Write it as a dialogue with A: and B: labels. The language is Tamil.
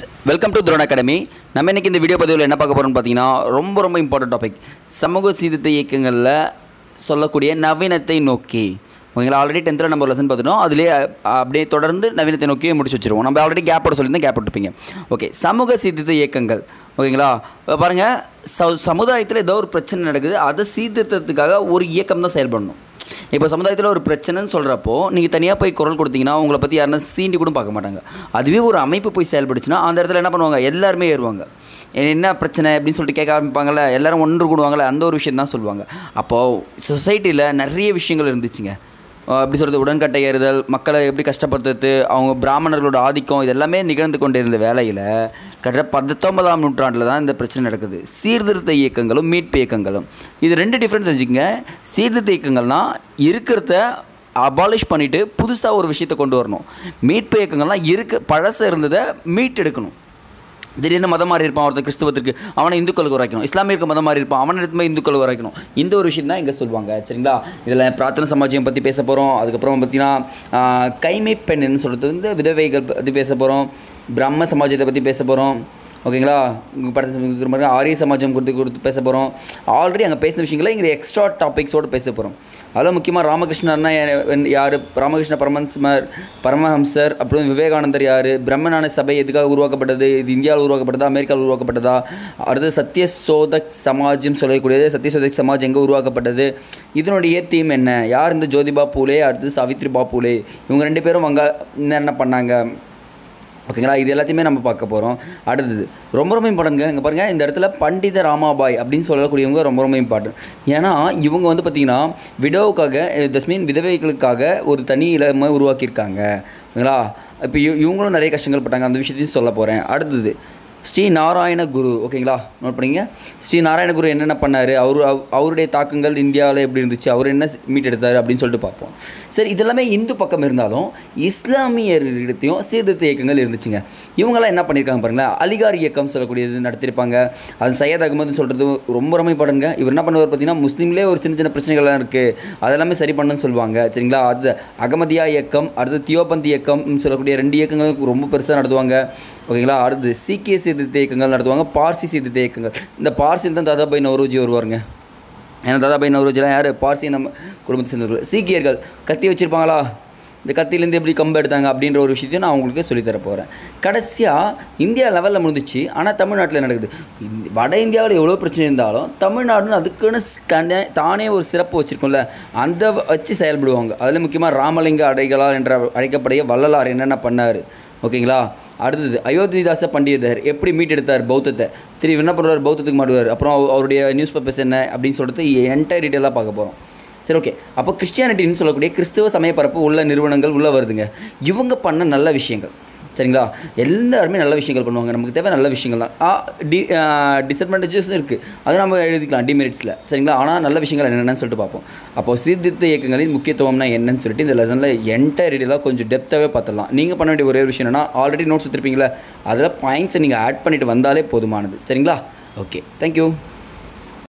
A: வெல்கம் டு துரோன் அகாடமி நம்ம இன்னைக்கு இந்த வீடியோ பதிவில் என்ன பார்க்க போகிறோம்னு பார்த்தீங்கன்னா ரொம்ப ரொம்ப இம்பார்ட்டன்ட் டாபிக் சமூக சீர்திருத்த இயக்கங்களில் சொல்லக்கூடிய நவீனத்தை நோக்கி ஓகேங்களா ஆல்ரெடி டென்த்தில் நம்ம லெசன் பார்த்துட்டோம் அதிலே அ, அப்படியே தொடர்ந்து நவீனத்தை நோக்கியே முடிச்சு வச்சிருவோம் நம்ம ஆல்ரெடி கேப்போட சொல்லியிருந்தேன் கேப் விட்டுப்பீங்க ஓகே சமூக சீர்திருத்த இயக்கங்கள் ஓகேங்களா இப்போ பாருங்கள் ச சமுதாயத்தில் ஏதோ ஒரு பிரச்சனை நடக்குது அதை சீர்திருத்தத்துக்காக ஒரு இயக்கம் தான் செயல்படணும் இப்போ சமுதாயத்தில் ஒரு பிரச்சனைன்னு சொல்கிறப்போ நீங்கள் தனியாக போய் குரல் கொடுத்தீங்கன்னா உங்களை பற்றி யாருன்னா சீண்டி கூட பார்க்க மாட்டாங்க அதுவே ஒரு அமைப்பு போய் செயல்படுச்சுன்னா அந்த இடத்துல என்ன பண்ணுவாங்க எல்லாருமே ஏறுவாங்க என்ன பிரச்சனை அப்படின்னு சொல்லிட்டு கேட்க ஆரம்பிப்பாங்கள்ல எல்லாரும் ஒன்று கூடுவாங்கள்ல அந்த ஒரு விஷயம் தான் சொல்லுவாங்க அப்போது சொசைட்டியில் நிறைய விஷயங்கள் இருந்துச்சுங்க அஹ் எப்படி சொல்கிறது உடன்கட்டை ஏறுதல் மக்களை எப்படி கஷ்டப்படுத்துறது அவங்க பிராமணர்களோட ஆதிக்கம் இது எல்லாமே நிகழ்ந்து கொண்டிருந்த வேலையில் கிட்டத்தட்ட பத்தொன்பதாம் நூற்றாண்டில் தான் இந்த பிரச்சனை நடக்குது சீர்திருத்த இயக்கங்களும் மீட்பு இயக்கங்களும் இது ரெண்டு டிஃப்ரென்ஸ் வச்சுக்கோங்க சீர்திருத்த இயக்கங்கள்னால் இருக்கிறத அபாலிஷ் பண்ணிவிட்டு புதுசாக ஒரு விஷயத்தை கொண்டு வரணும் மீட்பு இயக்கங்கள்லாம் இருக்க பழச இருந்ததை மீட் எடுக்கணும் திடீர்னு மதம் மாறி இருப்பான் ஒருத்தன் கிறிஸ்துவத்திற்கு அவனை இந்துக்களுக்கு உரைக்கணும் இஸ்லாமியருக்கு மதம் மாறி இருப்பான் அவனை எடுத்து போய் இந்துக்களுக்கு உரைக்கணும் இந்த ஒரு விஷயம் தான் இங்கே சொல்லுவாங்க சரிங்களா இதில் பிரார்த்தனை சமாஜம் பற்றி பேச போகிறோம் அதுக்கப்புறம் பார்த்தீங்கன்னா கைமை பெண்ணுன்னு சொல்கிறது வந்து விதவைகள் பற்றி பேச போகிறோம் பிரம்ம சமாஜத்தை பற்றி பேச போகிறோம் ஓகேங்களா உங்கள் படத்தை மாதிரி ஆரிய சமாஜம் குறித்து கொடுத்து பேச போகிறோம் ஆல்ரெடி அங்கே பேசின விஷயங்களை இங்கே எக்ஸ்ட்ரா டாபிக்ஸோடு பேச போகிறோம் அதில் முக்கியமாக ராமகிருஷ்ணர்னா யார் ராமகிருஷ்ண பரமஹம்சர் பரமஹம்சர் அப்புறம் விவேகானந்தர் யார் பிரம்மஞான சபை எதுக்காக உருவாக்கப்பட்டது இது இந்தியாவில் உருவாக்கப்பட்டதா அமெரிக்காவில் உருவாக்கப்பட்டதா அடுத்து சத்யசோதக் சமாஜம் சொல்லக்கூடியது சத்யசோதக் சமாஜ் எங்கே உருவாக்கப்பட்டது இதனுடைய தீம் என்ன யார் இந்த ஜோதிபா பூலே அடுத்து சாவித்ரிபா பூலே இவங்க ரெண்டு பேரும் அங்கே என்னென்ன பண்ணாங்க ஓகேங்களா இது எல்லாத்தையுமே நம்ம பார்க்க போகிறோம் அடுத்தது ரொம்ப ரொம்ப இம்பார்ட்டன்ங்க இங்கே பாருங்கள் இந்த இடத்துல பண்டித ராமாபாய் அப்படின்னு சொல்லக்கூடியவங்க ரொம்ப ரொம்ப இம்பார்ட்டன்ட் ஏன்னா இவங்க வந்து பார்த்திங்கன்னா விடோவுக்காக தஸ் மீன் விதவைகளுக்காக ஒரு தனி இளமை உருவாக்கியிருக்காங்க ஓகேங்களா இப்போ இவ- இவங்களும் நிறைய கஷ்டங்கள் பட்டாங்க அந்த விஷயத்தையும் சொல்ல போகிறேன் அடுத்தது ஸ்ரீ நாராயண குரு ஓகேங்களா நோட் பண்ணிங்க ஸ்ரீ நாராயண குரு என்னென்ன பண்ணார் அவர் அவ- அவருடைய தாக்கங்கள் இந்தியாவில் எப்படி இருந்துச்சு அவர் என்ன மீட் எடுத்தார் அப்படின்னு சொல்லிட்டு பார்ப்போம் சரி இதெல்லாமே இந்து பக்கம் இருந்தாலும் இஸ்லாமியர்கிட்டையும் சீர்திருத்த இயக்கங்கள் இருந்துச்சுங்க இவங்கெல்லாம் என்ன பண்ணியிருக்காங்க பாருங்களேன் அலிகார் இயக்கம் சொல்லக்கூடியது நடத்தியிருப்பாங்க அது சையத் அகமதுன்னு சொல்கிறது ரொம்ப ரொம்ப இம்பார்ட்டன்ங்க இவர் என்ன பண்ணுவார் பார்த்தீங்கன்னா முஸ்லீம்லேயே ஒரு சின்ன சின்ன பிரச்சனைகள்லாம் இருக்குது அதெல்லாமே சரி பண்ணுன்னு சொல்லுவாங்க சரிங்களா அது அகமதியா இயக்கம் அடுத்து தியோபந்த் இயக்கம் சொல்லக்கூடிய ரெண்டு இயக்கங்கள் ரொம்ப பெருசாக நடத்துவாங்க ஓகேங்களா அடுத்து சீக்கிய சீர்திருத்த இயக்கங்கள் நடத்துவாங்க பார்சி சீர்திருத்த இயக்கங்கள் இந்த பார்சியில் தான் தாதாபாய் நவரோஜி வருவாருங்க ஏன்னா தாதாபாய் நவரோஜிலாம் யார் பார்சி நம்ம குடும்பத்தை சேர்ந்தவர்கள் சீக்கியர்கள் கத்தி வச்சுருப்பாங்களா இந்த கத்தியிலேருந்து எப்படி கம்பு எடுத்தாங்க அப்படின்ற ஒரு விஷயத்தையும் நான் உங்களுக்கு சொல்லித்தர போகிறேன் கடைசியாக இந்தியா லெவலில் முடிஞ்சிச்சு ஆனால் தமிழ்நாட்டில் நடக்குது இந்த- வட இந்தியாவில் எவ்வளோ பிரச்சனை இருந்தாலும் தமிழ்நாடுன்னு அதுக்குன்னு ஸ்- தனி- தானே ஒரு சிறப்பு வச்சுருக்கோம்ல அந்த வ- வச்சு செயல்படுவாங்க அதில் முக்கியமாக ராமலிங்க அடைகளார் என்ற அழைக்கப்படைய வள்ளலார் என்னென்ன பண்ணார் ஓகேங்களா அடுத்தது அயோத்திதாச பண்டிதர் எப்படி மீட்டெடுத்தார் பௌத்தத்தை திரும்பி என்ன பண்ணுவார் பௌத்தத்துக்கு மாட்டுவார் அப்புறம் அவ- அவருடைய நியூஸ் பேப்பர்ஸ் என்ன அப்படின்னு சொல்லிட்டு என்டையர் டீட்டெயிலாக பார்க்க போகிறோம் சரி ஓகே அப்போ கிறிஸ்டியானிட்டின்னு சொல்லக்கூடிய கிறிஸ்துவ சமயப்பரப்பு உள்ள நிறுவனங்கள் உள்ளே வருதுங்க இவங்க பண்ண நல்ல விஷயங்கள் சரிங்களா எல்லாருமே நல்ல விஷயங்கள் பண்ணுவாங்க நமக்கு தேவை நல்ல விஷயங்கள் தான் ஆ டி டிஸ்அட்வான்டேஜஸும் இருக்குது அதை நம்ம எழுதிக்கலாம் டிமெரிட்ஸில் சரிங்களா ஆனால் நல்ல விஷயங்கள் என்னென்னு சொல்லிட்டு பார்ப்போம் அப்போ சீர்திருத்த இயக்கங்களின் முக்கியத்துவம்னா என்னன்னு சொல்லிட்டு இந்த லெசனில் என்டையர் டீலாக கொஞ்சம் டெப்த்தாகவே பார்த்துடலாம் நீங்கள் பண்ண வேண்டிய ஒரே ஒரு விஷயம் என்னன்னா ஆல்ரெடி நோட்ஸ் எடுத்துருப்பீங்களா அதில் பாயிண்ட்ஸை நீங்கள் ஆட் பண்ணிட்டு வந்தாலே போதுமானது சரிங்களா ஓகே தேங்க்யூ